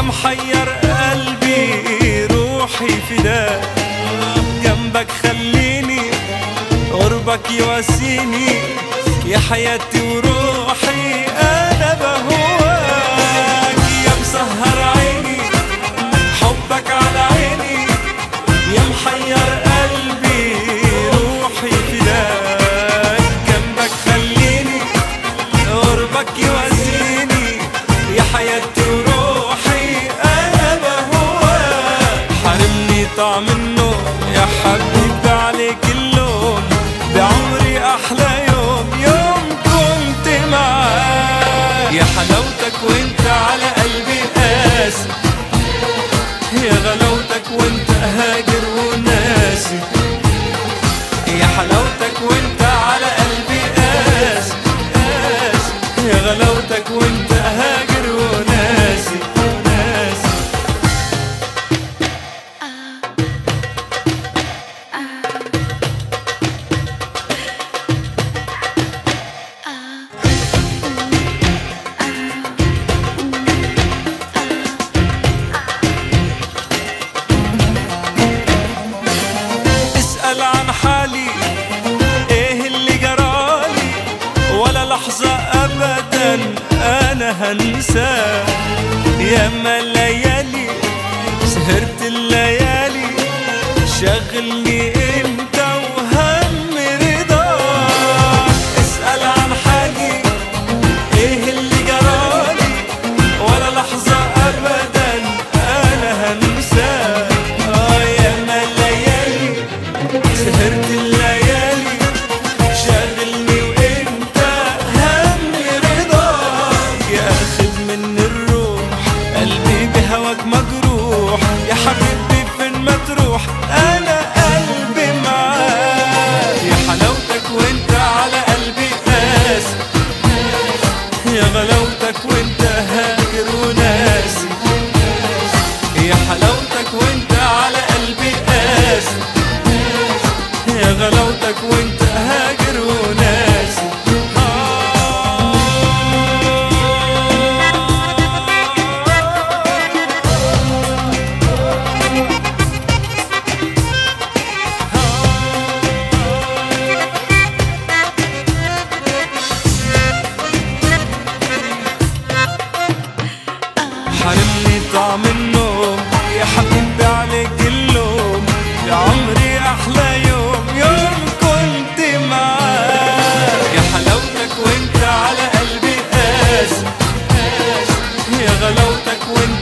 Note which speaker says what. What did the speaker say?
Speaker 1: محير قلبي روحي فداك جنبك خليني قربك يواسيني يا حياتي وروحي انا بهواك يا مسهر عيني حبك على عيني يا محير قلبي روحي فداك جنبك خليني قربك يواسيني يا حياتي وروحي انا بهواك حرمني طعم النوم يا حبيبي عليك اللوم بعمري احلى يوم يوم كنت معاك يا حلاوتك وانت على قلبي قاسي يا غلاوتك وانت هاجر وناسي يا حلاوتك وانت على قلبي قاسي قاسي يا غلاوتك وانت هاجر وناسي ناسي اسأل عن حالي ايه اللي جرالي ولا لحظة ابدا انا هنساه ياما الليالي سهرت الليالي شغلني انت وهم رضاك اسأل عن حالي ايه اللي جرالي ولا لحظة ابدا انا هنساه اه ياما الليالي سهرت الليالي شاغلني وانت هم رضاك يا اخد من الروح قلبي بهواك مجروح يا حبيبي فين ما تروح انا قلبي معاك يا حلاوتك وانت على قلبي قاسي يا غلاوتك وانت هاجر وناسي يا حلاوتك وانت على قلبي قاسي يا غلاوتك وانت هاجر وناسي حرمني طعم النوم يا حبيبي عليك اللوم يا عمري احلى يوم يوم كنت معاك يا حلاوتك وانت على قلبي قاسي يا غلاوتك وانت